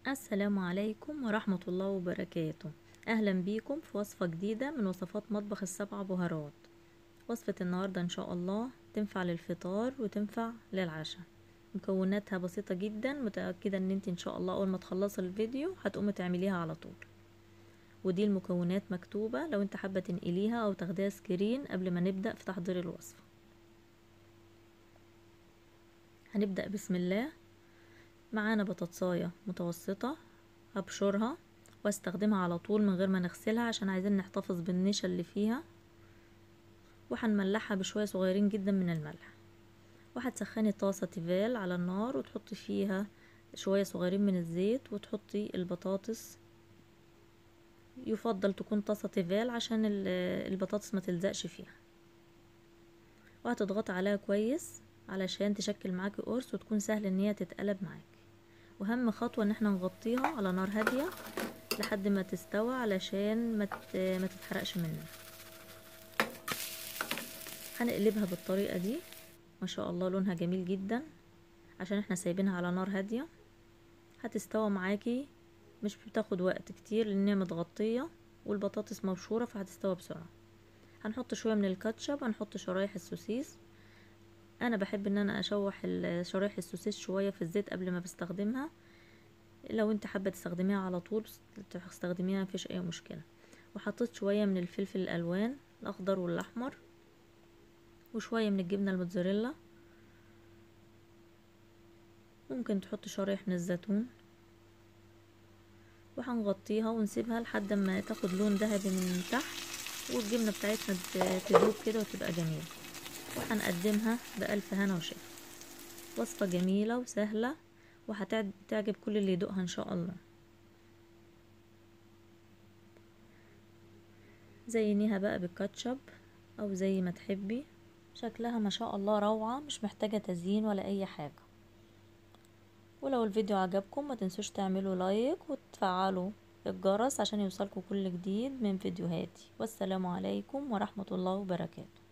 السلام عليكم ورحمة الله وبركاته أهلا بيكم في وصفة جديدة من وصفات مطبخ السبع بهارات وصفة النهاردة إن شاء الله تنفع للفطار وتنفع للعشاء مكوناتها بسيطة جدا متأكدة ان انت ان شاء الله اول ما تخلصي الفيديو هتقومي تعمليها على طول ودي المكونات مكتوبة لو انت حابة تنقليها او تاخديها سكرين قبل ما نبدأ في تحضير الوصفة هنبدأ بسم الله معانا بطاطساية متوسطة هبشرها واستخدمها على طول من غير ما نغسلها عشان عايزين نحتفظ بالنشا اللي فيها وهنملحها بشوية صغيرين جدا من الملح وهتسخني طاسة تيفال على النار وتحطي فيها شوية صغيرين من الزيت وتحطي البطاطس يفضل تكون طاسة تيفال عشان البطاطس ما تلزقش فيها وهتضغطي عليها كويس علشان تشكل معاكي قرص وتكون سهل ان هي تتقلب معاكي واهم خطوه ان احنا نغطيها على نار هاديه لحد ما تستوى علشان ما ما تتحرقش مننا هنقلبها بالطريقه دي ما شاء الله لونها جميل جدا عشان احنا سايبينها على نار هاديه هتستوى معاكي مش بتاخد وقت كتير لان هي متغطيه والبطاطس مبشوره فهتستوى بسرعه هنحط شويه من الكاتشب هنحط شرايح السوسيس انا بحب ان انا اشوح شرايح السوسيس شويه في الزيت قبل ما بستخدمها لو انت حابه تستخدميها على طول تستخدميها مفيش اي مشكله وحطيت شويه من الفلفل الالوان الاخضر والاحمر وشويه من الجبنه الموتزاريلا ممكن تحط شرايح من الزيتون وهنغطيها ونسيبها لحد ما تاخد لون ذهبي من تحت والجبنه بتاعتنا تدوب كده وتبقى جميله وهنقدمها بألف هنا وشفا وصفة جميلة وسهلة وهتعجب كل اللي يدوقها ان شاء الله زينيها بقى بالكاتشب او زي ما تحبي شكلها ما شاء الله روعة مش محتاجة تزيين ولا اي حاجة ولو الفيديو عجبكم ما تنسوش تعملوا لايك وتفعلوا الجرس عشان يوصلكم كل جديد من فيديوهاتي والسلام عليكم ورحمة الله وبركاته